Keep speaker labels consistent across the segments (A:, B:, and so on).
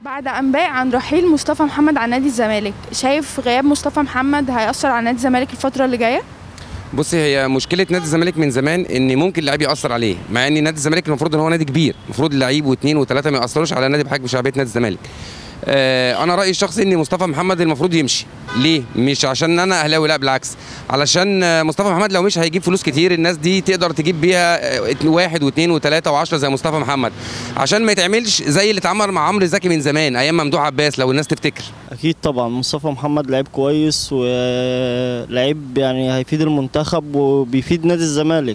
A: بعد انباء عن رحيل مصطفى محمد عن نادي الزمالك شايف غياب مصطفى محمد هيأثر على نادي الزمالك الفترة اللي جاية
B: بصي هي مشكله نادي الزمالك من زمان ان ممكن اللعيب ياثر عليه مع ان نادي الزمالك المفروض ان هو نادي كبير المفروض اللعيب واثنين وثلاثه ما ياثروش على نادي بحجم شعبيه نادي الزمالك آه انا رايي الشخصي ان مصطفى محمد المفروض يمشي ليه مش عشان انا اهلاوي لا بالعكس علشان آه، مصطفى محمد لو مش هيجيب فلوس كتير الناس دي تقدر تجيب بيها آه، واحد واثنين وثلاثه وعشرة زي مصطفى محمد عشان ما يتعملش زي اللي اتعمل مع عمرو زكي من زمان ايام ممدوح عباس لو الناس تفتكر
C: اكيد طبعا مصطفى محمد لعيب كويس ولعيب يعني هيفيد المنتخب وبيفيد نادي الزمالك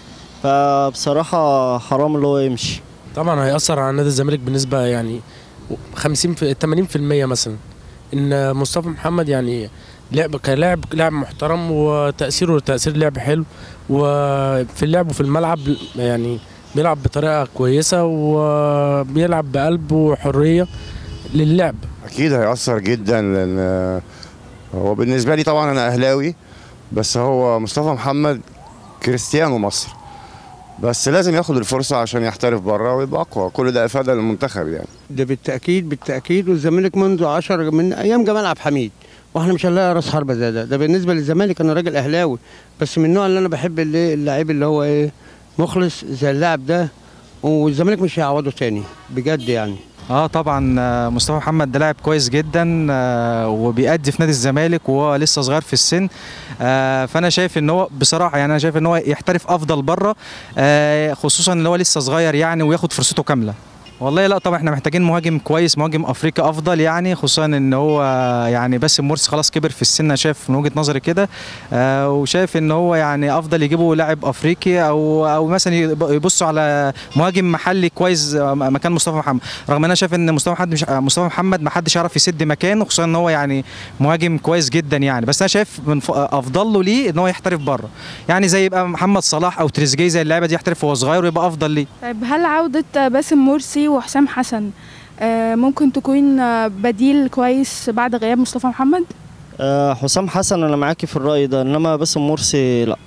C: فبصراحة حرام اللي هو يمشي
D: طبعا هيأثر على نادي الزمالك بنسبة يعني 50 في 80% مثلا ان مصطفى محمد يعني لعب كلاعب لاعب محترم وتأثيره تأثير لعب حلو وفي اللعب وفي الملعب يعني بيلعب بطريقة كويسة وبيلعب بقلب وحرية للعب
E: اكيد هيأثر جدا لان آه، هو بالنسبه لي طبعا انا اهلاوي بس هو مصطفى محمد كريستيانو مصر بس لازم ياخد الفرصه عشان يحترف بره ويبقى اقوى كل ده افاده للمنتخب يعني
F: ده بالتاكيد بالتاكيد والزمالك منذ 10 من ايام جمال عبد الحميد واحنا مش هنلاقي راس حربه زي ده ده بالنسبه للزمالك انا راجل اهلاوي بس من النوع اللي انا بحب اللي اللعيب اللي هو ايه مخلص زي اللاعب ده والزمالك مش هيعوضه تاني بجد يعني
G: اه طبعا آه، مصطفى محمد ده لاعب كويس جدا آه، وبيأدي في نادي الزمالك وهو لسه صغير في السن آه، فانا شايف ان هو بصراحه يعني انا شايف ان هو يحترف افضل بره آه، خصوصا ان هو لسه صغير يعني وياخد فرصته كامله والله لا طبعا احنا محتاجين مهاجم كويس مهاجم افريقي افضل يعني خصوصا ان هو يعني باسم مرسي خلاص كبر في السن انا شايف من وجهه نظري كده آه، وشايف ان هو يعني افضل يجيبوا لاعب افريقي او او مثلا يب- يبصوا على مهاجم محلي كويس آه، مكان مصطفى محمد رغم ان انا شايف ان مصطفى محمد مش مصطفى محمد ما حدش يعرف يسد مكانه خصوصا ان هو يعني مهاجم كويس جدا يعني بس انا شايف من ف- افضل له ليه ان هو يحترف بره يعني زي يبقى محمد صلاح او تريزيجيه زي اللعيبه دي يحترف وهو صغير ويبقى افضل ليه
A: طيب هل عودة باسم مرسي وحسام حسن آه، ممكن تكون آه، بديل كويس بعد غياب مصطفى محمد؟
C: آه، حسام حسن انا معاكي في الرأي ده انما باسم مرسي لا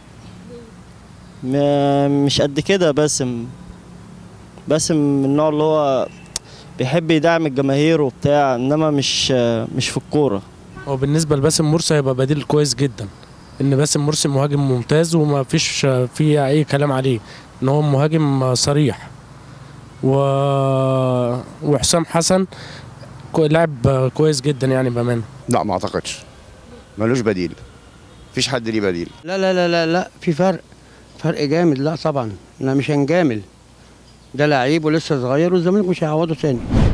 C: م- مش قد كده باسم باسم من النوع اللي هو بيحب يدعم الجماهير وبتاع انما مش آه، مش في الكورة
D: هو بالنسبة لباسم مرسي هيبقى بديل كويس جدا ان باسم مرسي مهاجم ممتاز وما فيش فيه اي كلام عليه ان هو مهاجم صريح و... وحسام حسن كو- لاعب كويس جدا يعني بامانه
E: لا ما اعتقدش ملوش بديل مفيش حد ليه بديل
F: لا لا لا لا لا في فرق فرق جامد لا طبعا انا مش هنجامل ده لعيب ولسه صغير والزمالك مش هيعوضه تاني